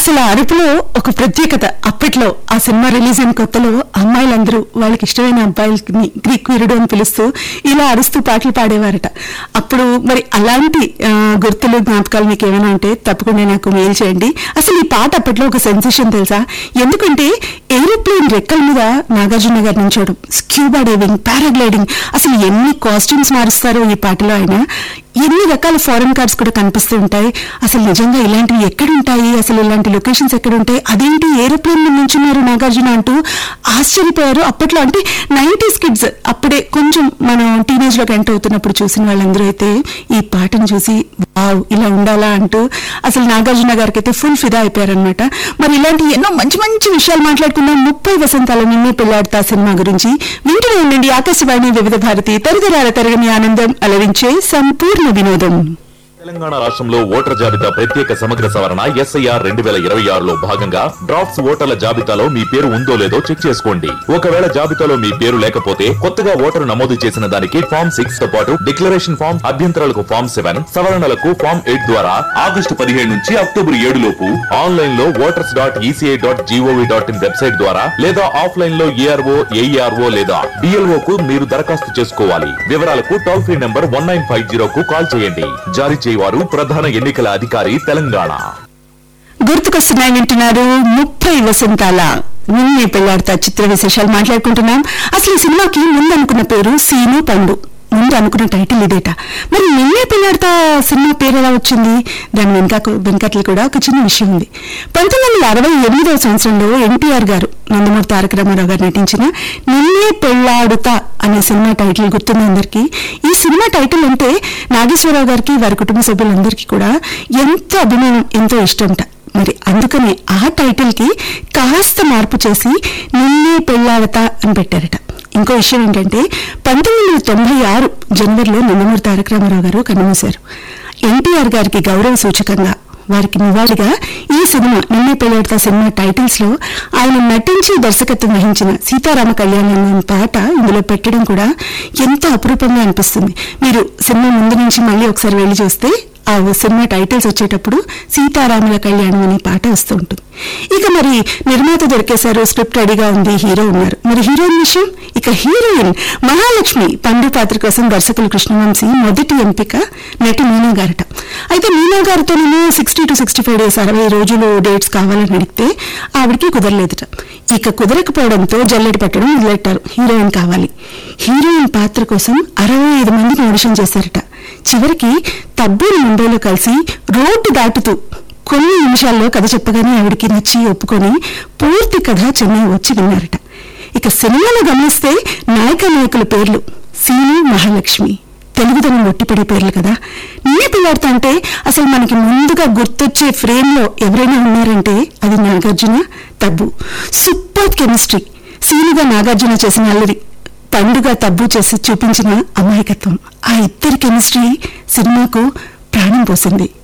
అసలు ఆ అరుపులో ఒక ప్రత్యేకత అప్పట్లో ఆ సినిమా రిలీజ్ అయిన కొత్తలో అమ్మాయిలందరూ వాళ్ళకి ఇష్టమైన అబ్బాయిలని గ్రీక్ వీరుడు అని పిలుస్తూ ఇలా అరుస్తూ పాటలు పాడేవారట అప్పుడు మరి అలాంటి ఆ, గుర్తులు జ్ఞాపకాలు మీకు ఏమైనా ఉంటే తప్పకుండా నాకు మెయిల్ చేయండి అసలు ఈ పాట అప్పట్లో ఒక సెన్సేషన్ తెలుసా ఎందుకంటే ఏరోప్లేన్ రెక్కల మీద నాగార్జున గారు నించోవడం స్క్యూబా డైవింగ్ పారాగ్లైడింగ్ అసలు ఎన్ని కాస్ట్యూమ్స్ మారుస్తారో ఈ పాటలో ఆయన ఎన్ని రకాల ఫారెన్ కార్డ్స్ కూడా కనిపిస్తూ ఉంటాయి అసలు నిజంగా ఇలాంటివి ఎక్కడుంటాయి అసలు ఇలాంటి లొకేషన్స్ ఎక్కడుంటాయి అదేంటి ఏరోప్లేన్ మీద నుంచున్నారు నాగార్జున అంటూ ఆశ్చర్యపోయారు అప్పట్లో అంటే నైన్టీస్ కిడ్స్ అప్పుడే కొంచెం మనం టీనేజ్ లోకి ఎంటర్ అవుతున్నప్పుడు చూసిన వాళ్ళందరూ అయితే ఈ పాటను చూసి వావ్ ఇలా ఉండాలా అంటూ అసలు నాగార్జున గారికి అయితే ఫుల్ ఫిదా అయిపోయారనమాట మరి ఇలాంటి ఎన్నో మంచి మంచి విషయాలు మాట్లాడుకున్నాం ముప్పై వసంతాల నిన్నే పెళ్లాడతా సినిమా గురించి వింటూనే ఉండండి ఆకాశవాణి వివిధ భారతి తరతరాల తరగని ఆనందం అలరించే సంపూర్ణ వినోదం తెలంగాణ రాష్ట్రంలో ఓటర్ జాబితా ప్రత్యేక సమగ్ర సవరణ ఎస్ఐఆర్ రెండు వేల ఇరవై ఆరులో భాగంగా డ్రాఫ్ట్స్ ఓటర్ల జాబితాలో మీ పేరు ఉందో లేదో చెక్ చేసుకోండి ఒకవేళ జాబితాలో మీ పేరు లేకపోతే కొత్తగా ఓటరు నమోదు చేసిన దానికి ఫామ్ సిక్స్ తో పాటు డిక్లరేషన్ ఫామ్ అభ్యంతరాలకు ఫామ్ సెవెన్ సవరణలకు ఫామ్ ఎయిట్ ద్వారా ఆగస్టు పదిహేడు నుంచి అక్టోబర్ ఏడు లోపు ఆన్లైన్ లో voters dot ECI dot GOV dot in website ద్వారా లేదా ఆఫ్లైన్ లో ఏఆర్ఓ ఏఈఆర్ఓ లేదా డిఎల్ఓ కు మీరు దరఖాస్తు చేసుకోవాలి వివరాలకు toll free number one nine five zero కు కాల్ చేయండి జారీ చేయవారు ప్రధాన ఎన్నికల అధికారి తెలంగాణ గుర్తుకొస్తున్నాయి వింటున్నారు ముప్పై వసంతాల నిన్నే పెళ్లాడతా చిత్ర విశేషాలు మాట్లాడుకుంటున్నాం అసలు ఈ సినిమాకి ముందు అనుకున్న పేరు సీను పండు ముందు అనుకున్న టైటిల్ ఇదేట మరి నిన్నే పెళ్లాడతా సినిమా పేరు ఎలా వచ్చింది దాని వెనక వెనకట్లు కూడా ఒక చిన్న విషయం ఉంది పంతొమ్మిది వందల అరవై ఎనిమిదవ సంవత్సరంలో ఎన్టీఆర్ గారు నందమూరి తారక రామారావు గారు నటించిన నిన్నే పెళ్లాడుతా అనే సినిమా టైటిల్ గుర్తుంది అందరికీ ఈ సినిమా టైటిల్ అంటే నాగేశ్వరరావు గారికి వారి కుటుంబ సభ్యులందరికీ కూడా ఎంతో అభిమానం ఎంతో ఇష్టంట మరి అందుకనే ఆ టైటిల్ కి కాస్త మార్పు చేసి నిన్నే పెళ్ళాడతా అని పెట్టారట ఇంకో విషయం ఏంటంటే పంతొమ్మిది వందల తొంభై ఆరు జనవరిలో నందమూరి తారక రామారావు గారు కన్నుమూశారు ఎన్టీఆర్ గారికి గౌరవ సూచకంగా వారికి నివాళిగా ఈ సినిమా నిన్నే పెళ్ళాడతా సినిమా టైటిల్స్ లో ఆయన నటించి దర్శకత్వం వహించిన సీతారామ కళ్యాణం అనే పాట ఇందులో పెట్టడం కూడా ఎంతో అపురూపంగా అనిపిస్తుంది మీరు సినిమా ముందు నుంచి మళ్ళీ ఒకసారి వెళ్లి చూస్తే ఆ సినిమా టైటిల్స్ వచ్చేటప్పుడు సీతారాముల కళ్యాణం అనే పాట వస్తూ ఉంటుంది ఇక మరి నిర్మాత దొరికేశారు స్క్రిప్ట్ రెడీగా ఉంది హీరో ఉన్నారు మరి హీరోయిన్ విషయం ఇక హీరోయిన్ మహాలక్ష్మి పండు పాత్ర కోసం దర్శకులు కృష్ణవంశీ మొదటి ఎంపిక నటి మీనా గారట అయితే మీనా గారితో నేను sixty to sixty five days అరవై రోజులు డేట్స్ కావాలని అడిగితే ఆవిడకి కుదరలేదట ఇక కుదరకపోవడంతో జల్లెడ పెట్టడం మొదలెట్టారు హీరోయిన్ కావాలి హీరోయిన్ పాత్ర కోసం అరవై ఐదు మందిని ఆడిషన్ చేశారట చివరికి తబ్బూరి ముంబైలో కలిసి రోడ్డు దాటుతూ కొన్ని నిమిషాల్లో కథ చెప్పగానే ఆవిడికి నచ్చి ఒప్పుకొని పూర్తి కథ చెన్నై వచ్చి విన్నారట ఇక సినిమాలో గమనిస్తే నాయక నాయకుల పేర్లు సీను మహాలక్ష్మి తెలుగుదనం ఒట్టిపడే పేర్లు కదా నీ పిల్లాడుతా అంటే అసలు మనకి ముందుగా గుర్తొచ్చే ఫ్రేమ్ లో ఎవరైనా ఉన్నారంటే అది నాగార్జున తబ్బు సూపర్ కెమిస్ట్రీ సీనుగా నాగార్జున చేసిన అల్లరి పండుగ తబ్బు చేసి చూపించిన అమాయకత్వం ఆ ఇద్దరి కెమిస్ట్రీ సినిమాకు ప్రాణం పోసింది